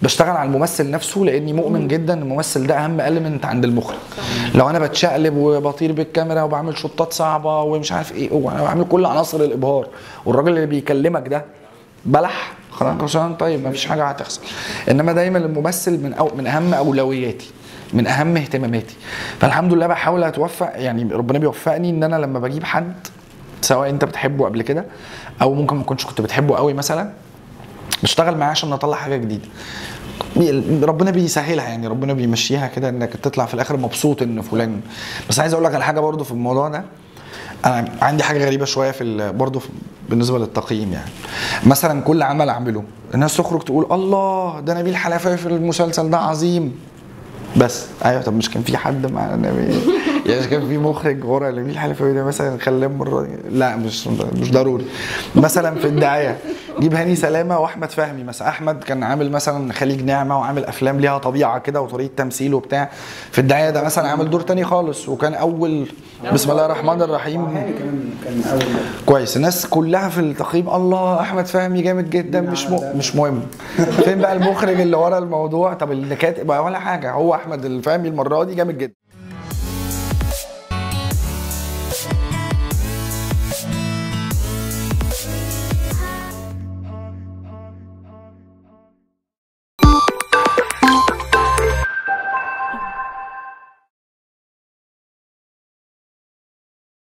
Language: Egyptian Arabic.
بشتغل على الممثل نفسه لاني مؤمن جدا ان الممثل ده اهم المنت عند المخرج لو انا بتشقلب وبطير بالكاميرا وبعمل شوطات صعبه ومش عارف ايه وبعمل كل عناصر الابهار والراجل اللي بيكلمك ده بلح خلاص كل سنة وأنت طيب مفيش حاجه هتحصل انما دايما الممثل من أو من اهم اولوياتي من اهم اهتماماتي فالحمد لله بحاول اتوفق يعني ربنا بيوفقني ان انا لما بجيب حد سواء انت بتحبه قبل كده او ممكن ما كنتش كنت بتحبه قوي مثلا بشتغل معاه عشان نطلع حاجه جديده ربنا بيسهلها يعني ربنا بيمشيها كده انك تطلع في الاخر مبسوط ان فلان بس عايز اقول لك على حاجه برضو في الموضوع ده انا عندي حاجه غريبه شويه في ال- برضو في بالنسبه للتقييم يعني مثلا كل عمل اعمله الناس تخرج تقول الله ده نبيل حلفاوي في المسلسل ده عظيم بس ايوه طب مش كان في حد مع نبيل يعني مش كان في مخرج ورا نبيل حلفاوي ده مثلا خلاه مره لا مش مش ضروري مثلا في الدعايه جيب هاني سلامه واحمد فهمي مثلا احمد كان عامل مثلا خليج نعمه وعامل افلام ليها طبيعه كده وطريقه تمثيل وبتاع في الدعايه ده مثلا عامل دور تاني خالص وكان اول بسم الله الرحمن الرحيم هاني كمان كان اول كويس الناس كلها في التقييم الله احمد فهمي جامد جدا مش م... مش مهم فين بقى المخرج اللي ورا الموضوع طب اللي كاتب ولا حاجه هو احمد الفهمي المره دي جامد جدا